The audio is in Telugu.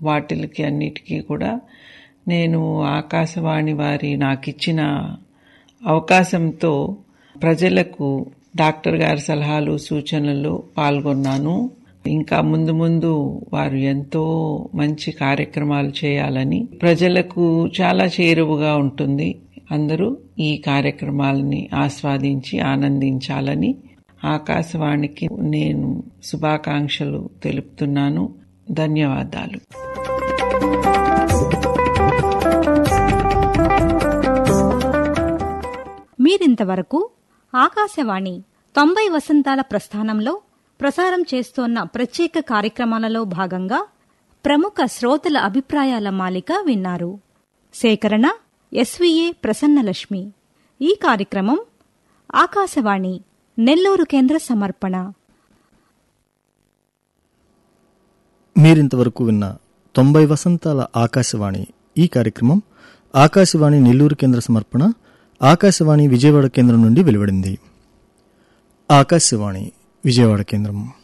వాటిలకి అన్నిటికీ కూడా నేను ఆకాశవాణి వారి నాకు ఇచ్చిన అవకాశంతో ప్రజలకు డాక్టర్ గారి సలహాలు సూచనలు పాల్గొన్నాను ఇంకా ముందు ముందు వారు ఎంతో మంచి కార్యక్రమాలు చేయాలని ప్రజలకు చాలా చేరువుగా ఉంటుంది అందరూ ఈ కార్యక్రమాలని ఆస్వాదించి ఆనందించాలని ఆకాశవాణికి నేను శుభాకాంక్షలు తెలుపుతున్నాను ధన్యవాదాలు మీరింతవరకు ఆకాశవాణి తొంభై వసంతాల ప్రస్థానంలో ప్రసారం చేస్తోన్న ప్రత్యేక కార్యక్రమాలలో భాగంగా ప్రముఖ శ్రోతల అభిప్రాయాల మాలిక విన్నారు సేకరణ ఎస్వీఏ ప్రసన్నలక్ష్మి ఈ కార్యక్రమం ఆకాశవాణి నెల్లూరు కేంద్ర సమర్పణ మీరింతవరకు విన్న తొంభై వసంతాల ఆకాశవాణి ఈ కార్యక్రమం ఆకాశవాణి నెల్లూరు కేంద్ర సమర్పణ ఆకాశవాణి విజయవాడ కేంద్రం నుండి వెలువడింది ఆకాశవాణి విజయవాడ కేంద్రం